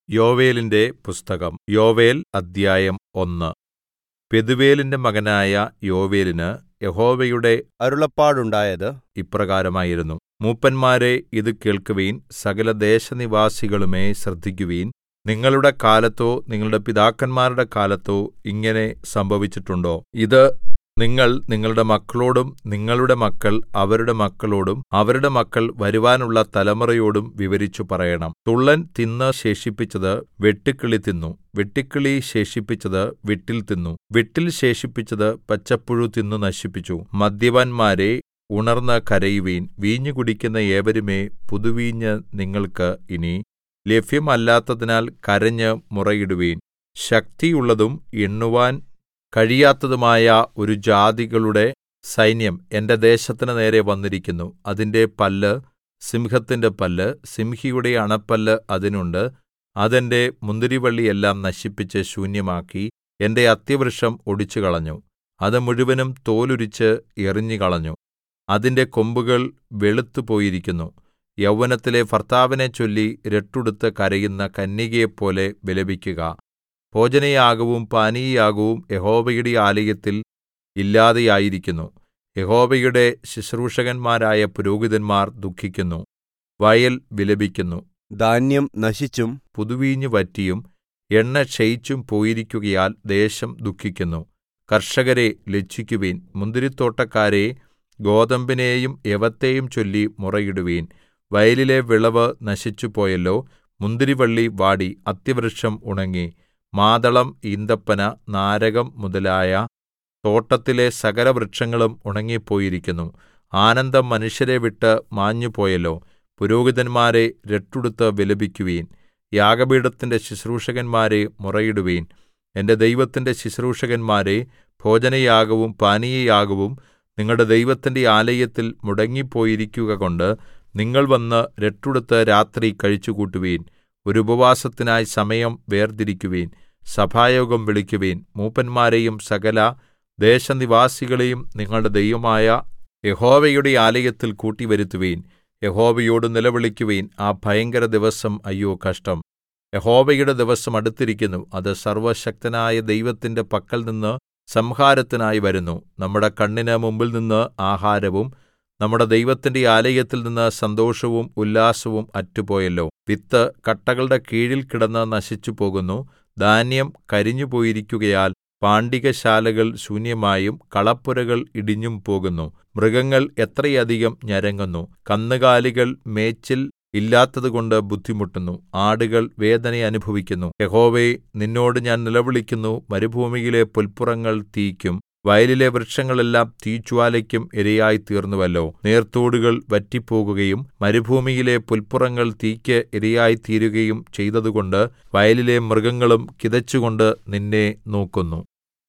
യോവേലിന്റെ പുസ്തകം യോവേൽ അദ്ധ്യായം ഒന്ന് പെഥൂവേലിന്റെ മകനായ യോവേലിന് യഹോവയുടെ അരുളപ്പാടുണ്ടായത് ഇപ്രകാരമായിരുന്നു മൂപ്പന്മാരേ ഇത് കേൾക്കുവിൻ സകലദേശനിവാസികളുമേ ശ്രദ്ധിക്കുവിൻ നിങ്ങളുടെ കാലത്തോ നിങ്ങളുടെ പിതാക്കന്മാരുടെ കാലത്തോ ഇങ്ങനെ സംഭവിച്ചിട്ടുണ്ടോ ഇത് നിങ്ങൾ നിങ്ങളുടെ മക്കളോടും നിങ്ങളുടെ മക്കൾ അവരുടെ മക്കളോടും അവരുടെ മക്കൾ വരുവാനുള്ള തലമുറയോടും വിവരിച്ചു പറയണം തുള്ളൻ തിന്ന് ശേഷിപ്പിച്ചത് വെട്ടുക്കിളി തിന്നു വെട്ടുക്കിളി ശേഷിപ്പിച്ചത് വിട്ടിൽ തിന്നു വിട്ടിൽ ശേഷിപ്പിച്ചത് പച്ചപ്പുഴു തിന്നു നശിപ്പിച്ചു മദ്യപന്മാരേ ഉണർന്ന് കരയുവിൻ വീഞ്ഞു കുടിക്കുന്ന ഏവരുമേ പുതുവീഞ്ഞ് നിങ്ങൾക്ക് ഇനി ലഭ്യമല്ലാത്തതിനാൽ കരഞ്ഞ് മുറയിടുവിൻ ശക്തിയുള്ളതും എണ്ണുവാൻ കഴിയാത്തതുമായ ഒരു ജാതികളുടെ സൈന്യം എന്റെ ദേശത്തിന് നേരെ വന്നിരിക്കുന്നു അതിന്റെ പല്ല് സിംഹത്തിന്റെ പല്ല് സിംഹിയുടെ അണപ്പല്ല് അതിനുണ്ട് അതെന്റെ മുന്തിരിവള്ളിയെല്ലാം നശിപ്പിച്ച് ശൂന്യമാക്കി എന്റെ അത്തിവൃക്ഷം ഒടിച്ചുകളഞ്ഞു അത് മുഴുവനും തോലുരിച്ച് എറിഞ്ഞുകളഞ്ഞു അതിന്റെ കൊമ്പുകൾ വെളുത്തുപോയിരിക്കുന്നു യൗവനത്തിലെ ഭർത്താവിനെച്ചൊല്ലി രട്ടുടുത്ത് കരയുന്ന കന്യകയെപ്പോലെ വിലപിക്കുക ഭോജനയാഗവും പാനീയയാഗവും യഹോവയുടെ ആലയത്തിൽ ഇല്ലാതെയായിരിക്കുന്നു യഹോവയുടെ ശുശ്രൂഷകന്മാരായ പുരോഹിതന്മാർ ദുഃഖിക്കുന്നു വയൽ വിലപിക്കുന്നു ധാന്യം നശിച്ചും പുതുവീഞ്ഞ് വറ്റിയും എണ്ണ ക്ഷയിച്ചും പോയിരിക്കുകയാൽ ദേശം ദുഃഖിക്കുന്നു കർഷകരെ ലജ്ജിക്കുവിൻ മുന്തിരിത്തോട്ടക്കാരേ ഗോതമ്പിനെയും യവത്തെയും ചൊല്ലി മുറയിടുവിൻ വയലിലെ വിളവ് നശിച്ചുപോയല്ലോ മുന്തിരിവള്ളി വാടി അത്തിവൃക്ഷം ഉണങ്ങി മാതളം ഈന്തപ്പന നാരകം മുതലായ തോട്ടത്തിലെ സകലവൃക്ഷങ്ങളും ഉണങ്ങിപ്പോയിരിക്കുന്നു ആനന്ദം മനുഷ്യരെ വിട്ട് മാഞ്ഞുപോയല്ലോ പുരോഹിതന്മാരെ രട്ടുടുത്ത് വിലപിക്കുവിൻ യാഗപീഠത്തിന്റെ ശുശ്രൂഷകന്മാരെ മുറയിടുവിൻ എന്റെ ദൈവത്തിന്റെ ശുശ്രൂഷകന്മാരെ ഭോജനയാഗവും പാനീയയാഗവും നിങ്ങളുടെ ദൈവത്തിന്റെ ആലയത്തിൽ മുടങ്ങിപ്പോയിരിക്കുകകൊണ്ട് നിങ്ങൾ വന്ന് രട്ടുടുത്ത് രാത്രി കഴിച്ചുകൂട്ടുവിൻ ഒരു ഉപവാസത്തിനായി സമയം വേർതിരിക്കുവിൻ സഭായോഗം വിളിക്കുവിൻ മൂപ്പന്മാരെയും സകല ദേശനിവാസികളെയും നിങ്ങളുടെ ദൈവമായ യഹോവയുടെ ആലയത്തിൽ കൂട്ടിവരുത്തുവിൻ യഹോവയോട് നിലവിളിക്കുവിൻ ആ ഭയങ്കര ദിവസം അയ്യോ കഷ്ടം യഹോവയുടെ ദിവസം അടുത്തിരിക്കുന്നു അത് സർവ്വശക്തനായ ദൈവത്തിന്റെ പക്കൽനിന്ന് സംഹാരത്തിനായി വരുന്നു നമ്മുടെ കണ്ണിന് മുമ്പിൽനിന്ന് ആഹാരവും നമ്മുടെ ദൈവത്തിന്റെ ആലയത്തിൽ നിന്ന് സന്തോഷവും ഉല്ലാസവും അറ്റുപോയല്ലോ വിത്ത് കട്ടകളുടെ കീഴിൽ കിടന്ന് നശിച്ചുപോകുന്നു ധാന്യം കരിഞ്ഞുപോയിരിക്കുകയാൽ പാണ്ടികശാലകൾ ശൂന്യമായും കളപ്പുരകൾ ഇടിഞ്ഞും പോകുന്നു മൃഗങ്ങൾ എത്രയധികം ഞരങ്ങുന്നു കന്നുകാലികൾ മേച്ചിൽ ഇല്ലാത്തതുകൊണ്ട് ബുദ്ധിമുട്ടുന്നു ആടുകൾ വേദന അനുഭവിക്കുന്നു യഹോവേ നിന്നോട് ഞാൻ നിലവിളിക്കുന്നു മരുഭൂമിയിലെ പുൽപ്പുറങ്ങൾ തീയ്ക്കും വയലിലെ വൃക്ഷങ്ങളെല്ലാം തീജ്വാലയ്ക്കും ഇരയായിത്തീർന്നുവല്ലോ നീർത്തോടുകൾ വറ്റിപ്പോകുകയും മരുഭൂമിയിലെ പുൽപ്പുറങ്ങൾ തീയ്ക്ക് ഇരയായിത്തീരുകയും ചെയ്തതുകൊണ്ട് വയലിലെ മൃഗങ്ങളും കിതച്ചുകൊണ്ട് നിന്നെ നോക്കുന്നു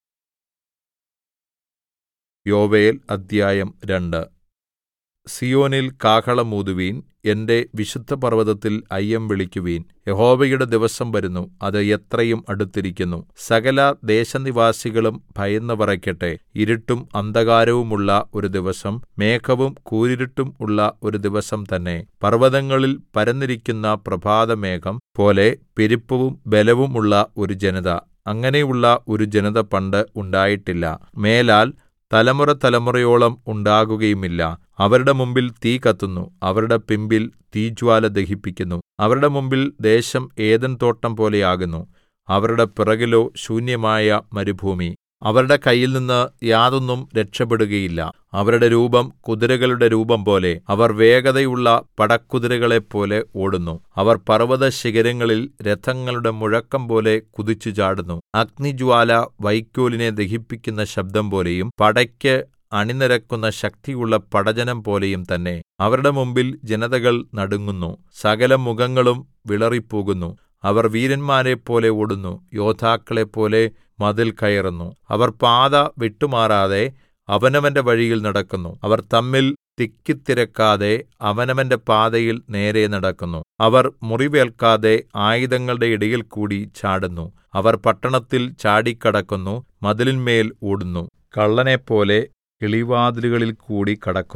യോവേൽ അദ്ധ്യായം രണ്ട് സിയോനിൽ കാഹളമൂതുവീൻ എന്റെ വിശുദ്ധപർവ്വതത്തിൽ അയ്യം വിളിക്കുവീൻ യഹോവയുടെ ദിവസം വരുന്നു അത് എത്രയും അടുത്തിരിക്കുന്നു സകല ദേശനിവാസികളും ഭയന്ന് വിറയ്ക്കട്ടെ ഇരുട്ടും അന്ധകാരവുമുള്ള ഒരു ദിവസം മേഘവും കൂരിരുട്ടും ഉള്ള ഒരു ദിവസം തന്നെ പർവ്വതങ്ങളിൽ പരന്നിരിക്കുന്ന പ്രഭാതമേഘം പോലെ പെരുപ്പവും ബലവും ഉള്ള ഒരു ജനത അങ്ങനെയുള്ള ഒരു ജനത പണ്ട് ഉണ്ടായിട്ടില്ല മേലാൽ തലമുറ തലമുറയോളം ഉണ്ടാകുകയുമില്ല അവരുടെ മുമ്പിൽ തീ കത്തുന്നു അവരുടെ പിമ്പിൽ തീജ്വാല ദഹിപ്പിക്കുന്നു അവരുടെ മുമ്പിൽ ദേശം ഏദെൻ തോട്ടം പോലെയാകുന്നു അവരുടെ പിറകിലോ ശൂന്യമായ മരുഭൂമി അവരുടെ കയ്യിൽനിന്ന് യാതൊന്നും രക്ഷപ്പെടുകയില്ല അവരുടെ രൂപം കുതിരകളുടെ രൂപം പോലെ അവർ വേഗതയുള്ള പടക്കുതിരകളെപ്പോലെ ഓടുന്നു അവർ പർവ്വതശിഖരങ്ങളിൽ രഥങ്ങളുടെ മുഴക്കം പോലെ കുതിച്ചു ചാടുന്നു അഗ്നിജ്വാല വൈക്കോലിനെ ദഹിപ്പിക്കുന്ന ശബ്ദം പോലെയും പടയ്ക്ക് അണിനിരക്കുന്ന ശക്തിയുള്ള പടജനം പോലെയും തന്നെ അവരുടെ മുമ്പിൽ ജനതകൾ നടുങ്ങുന്നു സകല മുഖങ്ങളും വിളറിപ്പോകുന്നു അവർ വീരന്മാരെപ്പോലെ ഓടുന്നു യോദ്ധാക്കളെപ്പോലെ മതിൽ കയറുന്നു അവർ പാത വിട്ടുമാറാതെ അവനവന്റെ വഴിയിൽ നടക്കുന്നു അവർ തമ്മിൽ തിക്കിത്തിരക്കാതെ അവനവന്റെ പാതയിൽ നേരെ നടക്കുന്നു അവർ മുറിവേൽക്കാതെ ആയുധങ്ങളുടെ ഇടയിൽ കൂടി ചാടുന്നു അവർ പട്ടണത്തിൽ ചാടിക്കടക്കുന്നു മതിലിന്മേൽ ഓടുന്നു കള്ളനെപ്പോലെ കിളിവാതിലുകളിൽ കൂടി കടക്കുന്നു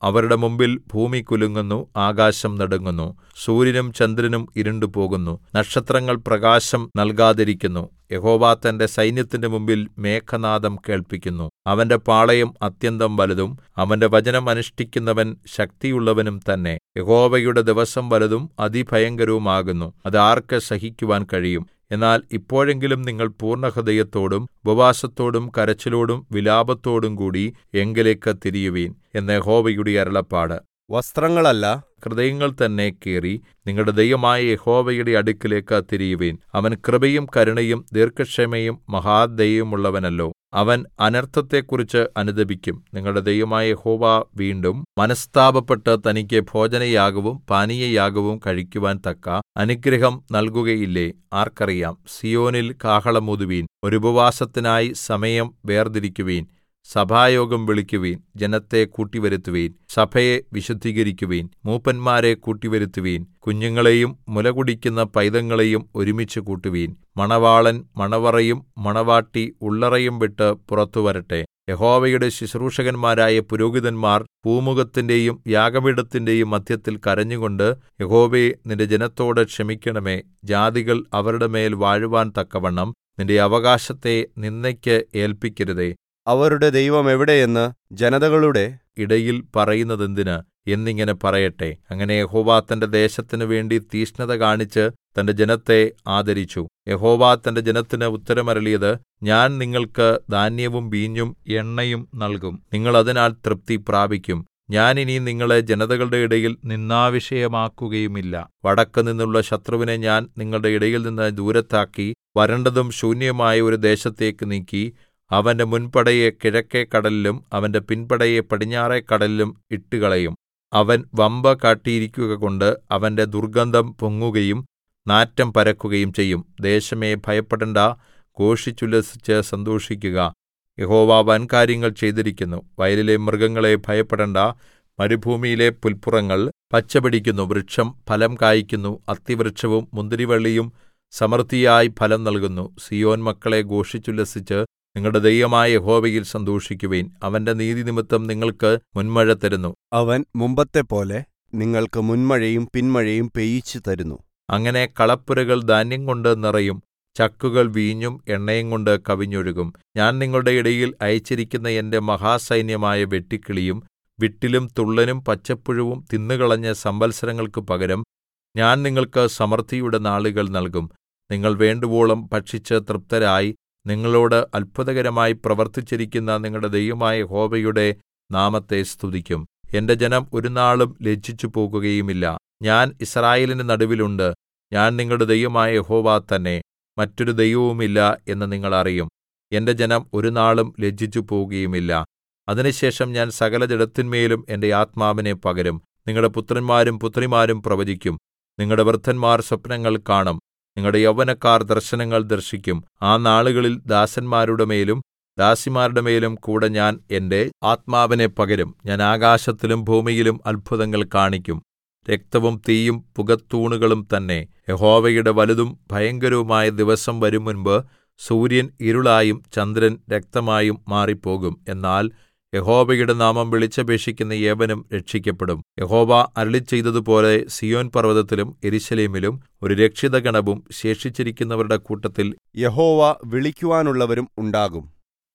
അവരുടെ മുമ്പിൽ ഭൂമി കുലുങ്ങുന്നു ആകാശം നടുങ്ങുന്നു സൂര്യനും ചന്ദ്രനും ഇരുണ്ടുപോകുന്നു നക്ഷത്രങ്ങൾ പ്രകാശം നൽകാതിരിക്കുന്നു യഹോവ തന്റെ സൈന്യത്തിന്റെ മുമ്പിൽ മേഘനാദം കേൾപ്പിക്കുന്നു അവന്റെ പാളയം അത്യന്തം വലുതും അവന്റെ വചനം അനുഷ്ഠിക്കുന്നവൻ ശക്തിയുള്ളവനും തന്നെ യഹോവയുടെ ദിവസം വലുതും അതിഭയങ്കരവുമാകുന്നു അത് ആർക്ക് സഹിക്കുവാൻ കഴിയും എന്നാൽ ഇപ്പോഴെങ്കിലും നിങ്ങൾ പൂർണ്ണഹൃദയത്തോടും ഉപവാസത്തോടും കരച്ചിലോടും വിലാപത്തോടും കൂടി എങ്കലേക്ക് തിരിയുവിൻ എന്ന് യഹോവയുടെ അരുളപ്പാട് വസ്ത്രങ്ങളല്ല ഹൃദയങ്ങൾ തന്നെ കീറി നിങ്ങളുടെ ദൈവമായ യഹോവയുടെ അടുക്കിലേക്ക് തിരിയുവിൻ അവൻ കൃപയും കരുണയും ദീർഘക്ഷമയും മഹാദയയുമുള്ളവനല്ലോ അവൻ അനർത്ഥത്തെക്കുറിച്ച് അനുതപിക്കും നിങ്ങളുടെ ദൈവമായ യഹോവ വീണ്ടും മനസ്താപപ്പെട്ട് തനിക്ക് ഭോജനയാഗവും പാനീയയാഗവും കഴിക്കുവാൻ തക്ക അനുഗ്രഹം നൽകുകയില്ലേ ആർക്കറിയാം സിയോനിൽ കാഹളമൂതുവീൻ ഒരു ഉപവാസത്തിനായി സമയം വേർതിരിക്കുവീൻ സഭായോഗം വിളിക്കുവിൻ ജനത്തെ കൂട്ടിവരുത്തുവിൻ സഭയെ വിശുദ്ധീകരിക്കുവിൻ മൂപ്പന്മാരെ കൂട്ടിവരുത്തുവിൻ കുഞ്ഞുങ്ങളെയും മുലകുടിക്കുന്ന പൈതങ്ങളെയും ഒരുമിച്ച് കൂട്ടുവിൻ മണവാളൻ മണവറയും മണവാട്ടി ഉള്ളറയും വിട്ട് പുറത്തു വരട്ടെ യഹോവയുടെ ശുശ്രൂഷകന്മാരായ പുരോഹിതന്മാർ പൂമുഖത്തിന്റെയും യാഗപീഠത്തിന്റെയും മധ്യത്തിൽ കരഞ്ഞുകൊണ്ട് യഹോവേ നിന്റെ ജനത്തോട് ക്ഷമിക്കണമേ ജാതികൾ അവരുടെ മേൽ വാഴുവാൻ തക്കവണ്ണം നിന്റെ അവകാശത്തെ നിന്ദയ്ക്ക് ഏൽപ്പിക്കരുതേ അവരുടെ ദൈവം എവിടെയെന്ന് ജനതകളുടെ ഇടയിൽ പറയുന്നതെന്തിന് എന്നിങ്ങനെ പറയട്ടെ അങ്ങനെ യഹോവ തന്റെ ദേശത്തിന് വേണ്ടി തീക്ഷ്ണത കാണിച്ച് തന്റെ ജനത്തെ ആദരിച്ചു യഹോവ തന്റെ ജനത്തിന് ഉത്തരമരളിയത് ഞാൻ നിങ്ങൾക്ക് ധാന്യവും വീഞ്ഞും എണ്ണയും നൽകും നിങ്ങൾ അതിനാൽ തൃപ്തി പ്രാപിക്കും ഞാൻ ഇനി നിങ്ങളെ ജനതകളുടെ ഇടയിൽ നിന്നാവിഷയമാക്കുകയുമില്ല വടക്ക് നിന്നുള്ള ശത്രുവിനെ ഞാൻ നിങ്ങളുടെ ഇടയിൽ നിന്ന് ദൂരത്താക്കി വരണ്ടതും ശൂന്യമായ ഒരു ദേശത്തേക്ക് നീക്കി അവന്റെ മുൻപടയെ കിഴക്കെ കടലിലും അവന്റെ പിൻപടയെ പടിഞ്ഞാറെ കടലിലും ഇട്ടുകളയും അവൻ വമ്പ് കാട്ടിയിരിക്കുകകൊണ്ട് അവന്റെ ദുർഗന്ധം പൊങ്ങുകയും നാറ്റം പരക്കുകയും ചെയ്യും ദേശമേ ഭയപ്പെടേണ്ടാ ഘോഷിച്ചുല്ലസിച്ച് സന്തോഷിക്കുക യഹോവ വൻകാര്യങ്ങൾ ചെയ്തിരിക്കുന്നു വയലിലെ മൃഗങ്ങളെ ഭയപ്പെടേണ്ടാ മരുഭൂമിയിലെ പുൽപ്പുറങ്ങൾ പച്ചപിടിക്കുന്നു വൃക്ഷം ഫലം കായ്ക്കുന്നു അത്തിവൃക്ഷവും മുന്തിരിവള്ളിയും സമൃദ്ധിയായി ഫലം നൽകുന്നു സിയോൻ മക്കളെ ഘോഷിച്ചുല്ലസിച്ച് നിങ്ങളുടെ ദൈവമായ യഹോവയിൽ സന്തോഷിക്കുവിൻ അവന്റെ നീതിനിമിത്തം നിങ്ങൾക്ക് മുൻമഴ തരുന്നു അവൻ മുമ്പത്തെപ്പോലെ നിങ്ങൾക്ക് മുൻമഴയും പിന്മഴയും പെയ്യിച്ചു തരുന്നു അങ്ങനെ കളപ്പുരകൾ ധാന്യം കൊണ്ട് നിറയും ചക്കുകൾ വീഞ്ഞും എണ്ണയും കൊണ്ട് കവിഞ്ഞൊഴുകും ഞാൻ നിങ്ങളുടെ ഇടയിൽ അയച്ചിരിക്കുന്ന എന്റെ മഹാസൈന്യമായ വെട്ടുക്കിളിയും വിട്ടിലും തുള്ളനും പച്ചപ്പുഴുവും തിന്നുകളഞ്ഞ സംവത്സരങ്ങൾക്ക് പകരം ഞാൻ നിങ്ങൾക്ക് സമൃദ്ധിയുടെ നാളുകൾ നൽകും നിങ്ങൾ വേണ്ടുവോളം ഭക്ഷിച്ച് തൃപ്തരായി നിങ്ങളോട് അത്ഭുതകരമായി പ്രവർത്തിച്ചിരിക്കുന്ന നിങ്ങളുടെ ദൈവമായ യഹോവയുടെ നാമത്തെ സ്തുതിക്കും എന്റെ ജനം ഒരുനാളും ലജ്ജിച്ചു പോകുകയുമില്ല ഞാൻ യിസ്രായേലിന്റെ നടുവിലുണ്ട് ഞാൻ നിങ്ങളുടെ ദൈവമായ യഹോവ തന്നെ മറ്റൊരു ദൈവവുമില്ല എന്ന് നിങ്ങൾ അറിയും എന്റെ ജനം ഒരുനാളും ലജ്ജിച്ചു പോകുകയുമില്ല അതിനുശേഷം ഞാൻ സകല ജഡത്തിന്മേലും എന്റെ ആത്മാവിനെ പകരും നിങ്ങളുടെ പുത്രന്മാരും പുത്രിമാരും പ്രവചിക്കും നിങ്ങളുടെ വൃദ്ധന്മാർ സ്വപ്നങ്ങൾ കാണും നിങ്ങളുടെ യൗവനക്കാർ ദർശനങ്ങൾ ദർശിക്കും ആ നാളുകളിൽ ദാസന്മാരുടെ മേലും ദാസിമാരുടെ മേലും കൂടെ ഞാൻ എന്റെ ആത്മാവിനെ പകരും ഞാൻ ആകാശത്തിലും ഭൂമിയിലും അത്ഭുതങ്ങൾ കാണിക്കും രക്തവും തീയും പുകത്തൂണുകളും തന്നെ യഹോവയുടെ വലുതും ഭയങ്കരവുമായ ദിവസം വരും മുൻപ് സൂര്യൻ ഇരുളായും ചന്ദ്രൻ രക്തമായും മാറിപ്പോകും എന്നാൽ യഹോവയുടെ നാമം വിളിച്ചപേക്ഷിക്കുന്ന ഏവനും രക്ഷിക്കപ്പെടും യഹോവ അരുളിച്ചെയ്തതുപോലെ സിയോൻ പർവ്വതത്തിലും യെരൂശലേമിലും ഒരു രക്ഷിതഗണവും ശേഷിച്ചിരിക്കുന്നവരുടെ കൂട്ടത്തിൽ യഹോവ വിളിക്കുവാനുള്ളവരും ഉണ്ടാകും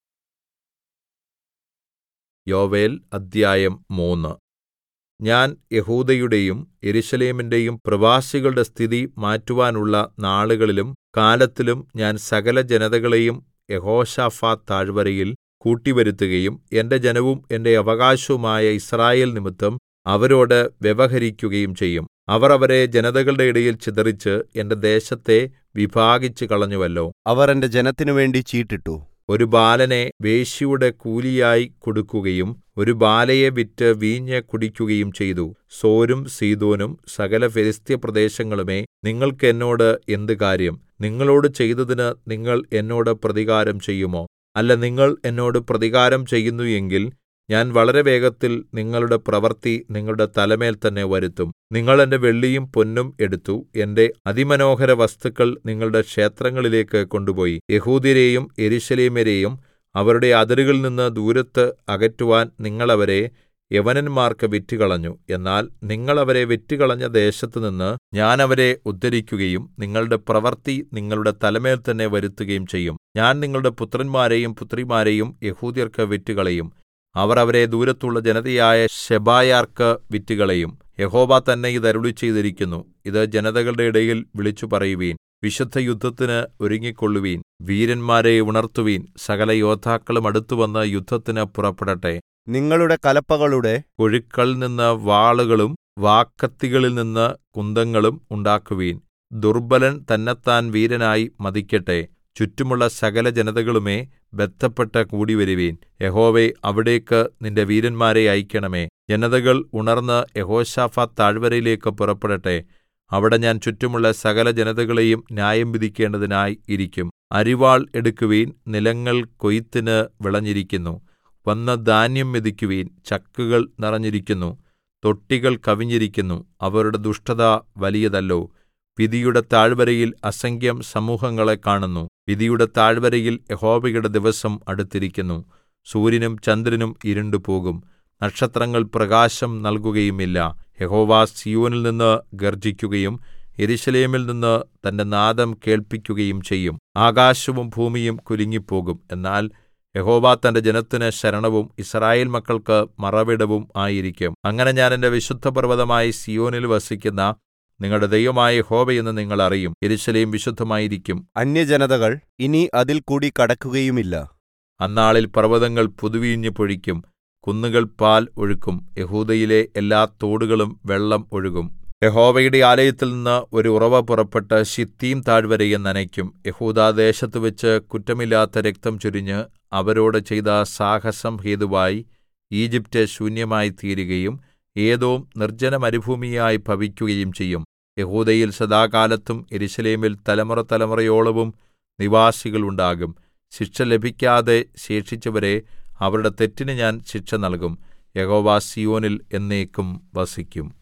യോവേൽ അദ്ധ്യായം മൂന്ന് ഞാൻ യഹൂദയുടെയും യെരൂശലേമിന്റെയും പ്രവാസികളുടെ സ്ഥിതി മാറ്റുവാനുള്ള നാളുകളിലും കാലത്തിലും ഞാൻ സകല ജനതകളെയും യഹോശാഫാത്ത് താഴ്വരയിൽ കൂട്ടിവരുത്തുകയും എന്റെ ജനവും എന്റെ അവകാശവുമായ യിസ്രായേൽ നിമിത്തം അവരോട് വ്യവഹരിക്കുകയും ചെയ്യും അവർ അവരെ ജനതകളുടെ ഇടയിൽ ചിതറിച്ച് എന്റെ ദേശത്തെ വിഭാഗിച്ചു കളഞ്ഞുവല്ലോ അവർ എന്റെ ജനത്തിനു വേണ്ടി ചീട്ടിട്ടു ഒരു ബാലനെ വേശ്യയുടെ കൂലിയായി കൊടുക്കുകയും ഒരു ബാലയെ വിറ്റ് വീഞ്ഞ് കുടിക്കുകയും ചെയ്തു സോരും സീദോനും സകല ഫെലിസ്ത്യ പ്രദേശങ്ങളുമേ നിങ്ങൾക്ക് എന്നോട് എന്ത് കാര്യം നിങ്ങളോട് ചെയ്തതിന് നിങ്ങൾ എന്നോട് പ്രതികാരം ചെയ്യുമോ അല്ല നിങ്ങൾ എന്നോട് പ്രതികാരം ചെയ്യുന്നു എങ്കിൽ ഞാൻ വളരെ വേഗത്തിൽ നിങ്ങളുടെ പ്രവൃത്തി നിങ്ങളുടെ തലമേൽ തന്നെ വരുത്തും നിങ്ങൾ എന്റെ വെള്ളിയും പൊന്നും എടുത്തു എന്റെ അതിമനോഹര വസ്തുക്കൾ നിങ്ങളുടെ ക്ഷേത്രങ്ങളിലേക്ക് കൊണ്ടുപോയി യഹൂദ്യരെയും യെരൂശലേമ്യരെയും അവരുടെ അതിരുകളിൽ നിന്ന് ദൂരത്ത് അകറ്റുവാൻ നിങ്ങൾ അവരെ യവനന്മാർക്ക് വിറ്റുകളഞ്ഞു എന്നാൽ നിങ്ങൾ അവരെ വിറ്റുകളഞ്ഞ ദേശത്തുനിന്ന് ഞാൻ അവരെ ഉദ്ധരിക്കുകയും നിങ്ങളുടെ പ്രവൃത്തി നിങ്ങളുടെ തലമേൽ തന്നെ വരുത്തുകയും ചെയ്യും ഞാൻ നിങ്ങളുടെ പുത്രന്മാരെയും പുത്രിമാരെയും യെഹൂദ്യർക്ക് വിറ്റുകളയും അവർ അവരെ ദൂരത്തുള്ള ജനതയായ ശെബായർക്ക് വിറ്റുകളയും യഹോവ തന്നെ ഇത് അരുളിച്ചെയ്തിരിക്കുന്നു ഇത് ജനതകളുടെ ഇടയിൽ വിളിച്ചുപറയുവിൻ വിശുദ്ധയുദ്ധത്തിന് ഒരുങ്ങിക്കൊള്ളുവിൻ വീരന്മാരെ ഉണർത്തുവിൻ സകല യോദ്ധാക്കളും അടുത്തുവന്ന് യുദ്ധത്തിന് പുറപ്പെടട്ടെ നിങ്ങളുടെ കലപ്പകളുടെ കൊഴുക്കളിൽ നിന്ന് വാളുകളും വാക്കത്തികളിൽ നിന്ന് കുന്തങ്ങളും ഉണ്ടാക്കുവിൻ ദുർബലൻ തന്നെത്താൻ വീരനായി മതിക്കട്ടെ ചുറ്റുമുള്ള സകല ജനതകളുമേ ബദ്ധപ്പെട്ട് കൂടിവരുവിൻ യഹോവേ അവിടേക്ക് നിന്റെ വീരന്മാരെ അയക്കണമേ ജനതകൾ ഉണർന്ന് യഹോശാഫാത്ത് താഴ്വരയിലേക്ക് പുറപ്പെടട്ടെ അവിടെ ഞാൻ ചുറ്റുമുള്ള സകല ജനതകളെയും ന്യായം വിധിക്കേണ്ടതിനായി ഇരിക്കും അരിവാൾ എടുക്കുവിൻ നിലങ്ങൾ കൊയ്ത്തിന് വിളഞ്ഞിരിക്കുന്നു വന്ന് ധാന്യം മെതിക്കുവിൻ ചക്കുകൾ നിറഞ്ഞിരിക്കുന്നു തൊട്ടികൾ കവിഞ്ഞിരിക്കുന്നു അവരുടെ ദുഷ്ടത വലിയതല്ലോ വിധിയുടെ താഴ്വരയിൽ അസംഖ്യം സമൂഹങ്ങളെ കാണുന്നു വിധിയുടെ താഴ്വരയിൽ യഹോവയുടെ ദിവസം അടുത്തിരിക്കുന്നു സൂര്യനും ചന്ദ്രനും ഇരുണ്ടുപോകും നക്ഷത്രങ്ങൾ പ്രകാശം നൽകുകയുമില്ല യഹോവ സീയോനിൽ നിന്ന് ഗർജിക്കുകയും യെരൂശലേമിൽ നിന്ന് തന്റെ നാദം കേൾപ്പിക്കുകയും ചെയ്യും ആകാശവും ഭൂമിയും കുലുങ്ങിപ്പോകും എന്നാൽ യഹോവ തന്റെ ജനത്തിന് ശരണവും യിസ്രായേൽ മക്കൾക്ക് മറവിടവും ആയിരിക്കും അങ്ങനെ ഞാൻ എന്റെ വിശുദ്ധപർവ്വതമായ സീയോനിൽ വസിക്കുന്ന നിങ്ങളുടെ ദൈവമായ യഹോവ എന്ന് നിങ്ങൾ അറിയും യെരൂശലേം വിശുദ്ധമായിരിക്കും അന്യജനതകൾ ഇനി അതിൽ കൂടി കടക്കുകയുമില്ല അന്നാളിൽ പർവ്വതങ്ങൾ പുതുവീഞ്ഞ് പൊഴിക്കും കുന്നുകൾ പാൽ ഒഴുക്കും യഹൂദയിലെ എല്ലാ തോടുകളും വെള്ളം ഒഴുകും യഹോവയുടെ ആലയത്തിൽ നിന്ന് ഒരു ഉറവ പുറപ്പെട്ട് ശിത്തീം താഴ്വരയെ നനയ്ക്കും യഹൂദാദേശത്ത് വെച്ച് കുറ്റമില്ലാത്ത രക്തം ചൊരിഞ്ഞ് അവരോട് ചെയ്ത സാഹസം ഹേതുവായി ഈജിപ്റ്റ് ശൂന്യമായി തീരുകയും ഏദോം നിർജ്ജന മരുഭൂമിയായി ഭവിക്കുകയും ചെയ്യും യഹൂദയിൽ സദാകാലത്തും യെരൂശലേമിൽ തലമുറ തലമുറയോളവും നിവാസികൾ ഉണ്ടാകും ശിക്ഷ ലഭിക്കാതെ ശേഷിച്ചവരെ അവരുടെ തെറ്റിന് ഞാൻ ശിക്ഷ നൽകും യഹോവ സീയോനിൽ എന്നേക്കും വസിക്കും